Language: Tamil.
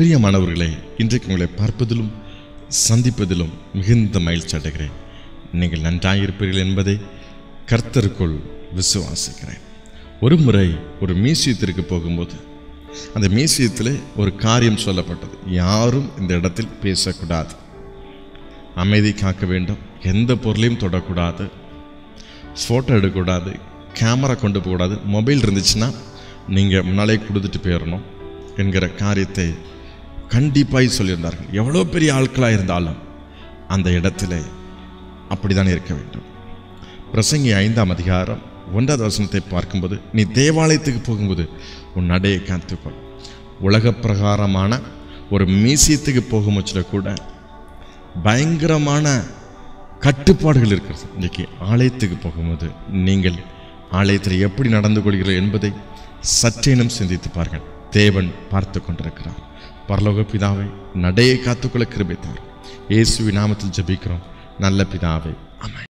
பிரியமானவர்களே இன்றைக்கு உங்களை பார்ப்பதிலும் சந்திப்பதிலும் மிகுந்த மகிழ்ச்சி அடைகிறேன் நீங்கள் நன்றாயிருப்பீர்கள் என்பதை கர்த்தருக்குள் விசுவாசிக்கிறேன் ஒரு முறை ஒரு மியூசியத்திற்கு போகும்போது அந்த மியூசியத்தில் ஒரு காரியம் சொல்லப்பட்டது யாரும் இந்த இடத்தில் பேசக்கூடாது அமைதி காக்க வேண்டும் எந்த பொருளையும் தொடக்கூடாது ஃபோட்டோ எடுக்கக்கூடாது கேமரா கொண்டு போகக்கூடாது மொபைல் இருந்துச்சுன்னா நீங்கள் முன்னாலே கொடுத்துட்டு போயிடணும் என்கிற காரியத்தை கண்டிப்பாய் சொல்லியிருந்தார்கள் எவ்வளோ பெரிய ஆட்களாக இருந்தாலும் அந்த இடத்துல அப்படிதான் இருக்க வேண்டும் பிரசங்கி ஐந்தாம் அதிகாரம் ஒன்றாவது வசனத்தை பார்க்கும்போது நீ தேவாலயத்துக்கு போகும்போது உன் நடையை காத்துக்கொள் உலக பிரகாரமான ஒரு மியூசியத்துக்கு போகும்போது கூட பயங்கரமான கட்டுப்பாடுகள் இருக்கிறது இன்றைக்கி ஆலயத்துக்கு போகும்போது நீங்கள் ஆலயத்தில் எப்படி நடந்து கொள்கிறீர்கள் என்பதை சற்றேனும் சிந்தித்து பாருங்கள் தேவன் பார்த்து கொண்டிருக்கிறார் பரலோக பிதாவை நடையை காத்துக்கொள்ள கிருபைத்தார் இயேசுவின் நாமத்தில் ஜெபிக்கிறோம் நல்ல பிதாவை ஆமென்